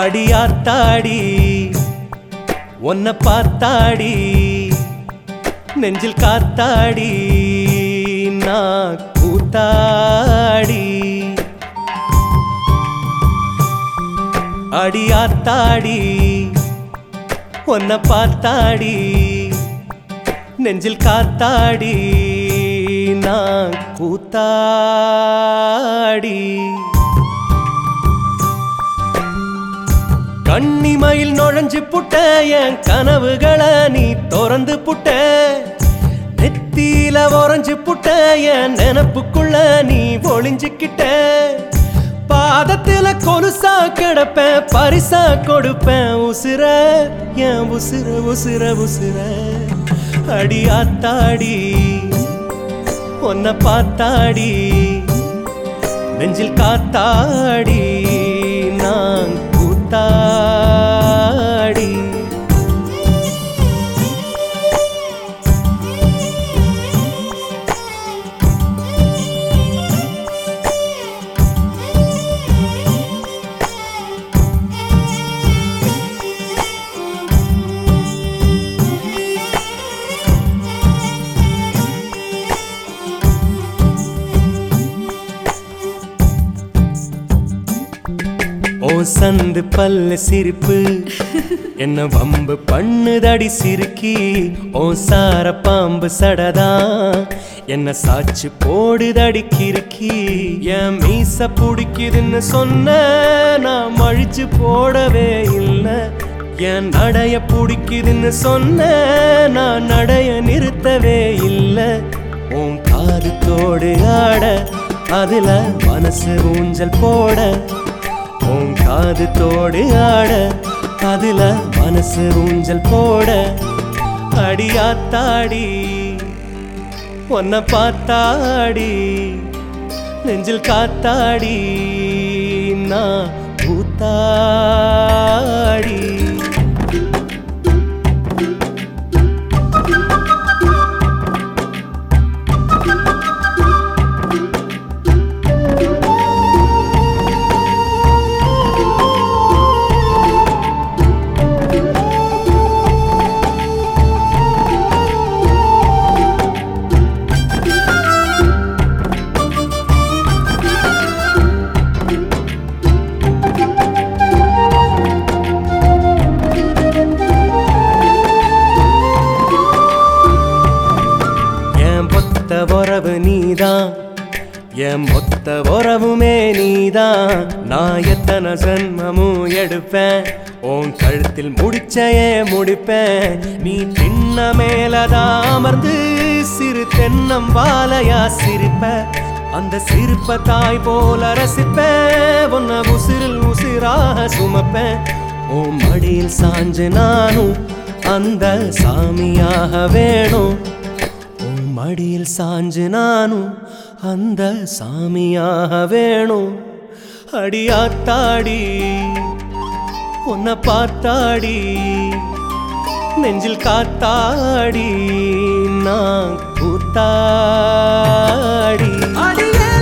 அடியாத்தாடி உன்னை பார்த்தாடி நெஞ்சில் காத்தாடி நான் கூத்தாடி அடியாத்தாடி உன்னை பார்த்தாடி நெஞ்சில் காத்தாடி நான் கூத்தாடி கண்ணிமையில் நுழைஞ்சு புட்ட என் கனவுகளை நீ திறந்து புட்ட நெத்தியில உறைஞ்சு புட்ட என் நினப்புக்குள்ள நீ ஒளிஞ்சுக்கிட்ட பாதத்துல கொலுசா கிடப்பேன் பரிசா கொடுப்பேன் உசுர என் உசுர உசுர உசுர அடியாத்தாடி உன்னை பார்த்தாடி நெஞ்சில் காத்தாடி நான் கூத்தாடி ஓ சந்து பல்ல சிரிப்பு என்ன வம்பு பண்ணுதடி சிரிக்கி ஓ சார பாம்பு சடதா என்ன சாச்சு போடுதடி கிறுக்கி என் மீச பிடிக்குதுன்னு சொன்ன நான் மழிச்சு போடவே இல்லை என் நடைய பிடிக்குதுன்னு சொன்ன நான் நடைய நிறுத்தவே இல்லை உன் காது தோடு ஆட அதுல மனசு ஊஞ்சல் போட உன் காது தோடு ஆட அதுல மனசு ஊஞ்சல் போட அடியாத்தாடி உன்னை பார்த்தாடி நெஞ்சில் காத்தாடி நான் பூத்தாடி என் பொத்த உறவு நீதான் என் மொத்த உறவுமே நீதான் நான் எத்தனை ஜன்மமும் எடுப்பேன் உன் கழுத்தில் முடிச்சையே முடிப்பேன் நீ தின்ன மேலதான் அமர்ந்து சிறு தென்னம் வாலையா சிரிப்ப அந்த சிரிப்ப தாய் போல ரசிப்பேன் உன்னை உசிரில் உசிராக சுமப்பேன் உன் மடியில் சாஞ்சு நானும் அந்த சாமியாக வேணும் உன் மடியில் சாஞ்சு நானும் அந்த சாமியாக வேணும் அடியாத்தாடி உன்னை பார்த்தாடி நெஞ்சில் காத்தாடி நான் கூத்தாடி அடியே